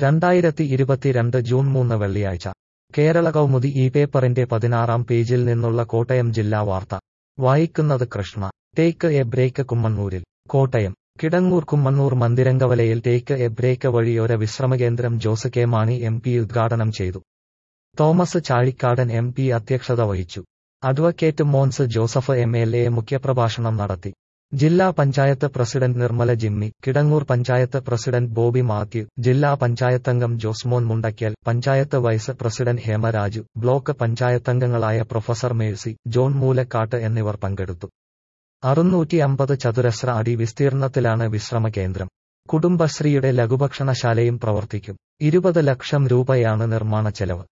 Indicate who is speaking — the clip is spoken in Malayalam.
Speaker 1: രണ്ടായിരത്തി ഇരുപത്തിരണ്ട് ജൂൺ മൂന്ന് വെള്ളിയാഴ്ച കേരള കൗമുദി ഈ പേപ്പറിന്റെ പതിനാറാം പേജിൽ നിന്നുള്ള കോട്ടയം ജില്ലാ വാർത്ത വായിക്കുന്നത് കൃഷ്ണ ടേക്ക് എ ബ്രേക്ക് കുമ്മണ്ണൂരിൽ കോട്ടയം കിടങ്ങൂർ കുമ്മണ്ണൂർ മന്ദിരങ്കവലയിൽ ടേക്ക് എ ബ്രേക്ക് വഴിയോര വിശ്രമകേന്ദ്രം Jose K Mani M P ഉദ്ഘാടനം ചെയ്തു തോമസ് ചാഴിക്കാടൻ എം പി അധ്യക്ഷത വഹിച്ചു advocate Mons Joseph M L A മുഖ്യപ്രഭാഷണം നടത്തി ജില്ലാ പഞ്ചായത്ത് പ്രസിഡന്റ് നിർമ്മല ജിമ്മി കിടങ്ങൂർ പഞ്ചായത്ത് പ്രസിഡന്റ് ബോബി മാത്യു ജില്ലാ പഞ്ചായത്തംഗം Josemon Mundackal panchayat vice president Hemaraju block പഞ്ചായത്തംഗങ്ങളായ പ്രൊഫസർ മേഴ്സി ജോൺ മൂലക്കാട്ട് എന്നിവർ പങ്കെടുത്തു അറുന്നൂറ്റി അമ്പത് ചതുരശ്ര അടി വിസ്തീർണത്തിലാണ് വിശ്രമ കേന്ദ്രം കുടുംബശ്രീയുടെ ലഘുഭക്ഷണശാലയും പ്രവർത്തിക്കും ഇരുപത് ലക്ഷം രൂപയാണ് നിർമ്മാണ ചെലവ്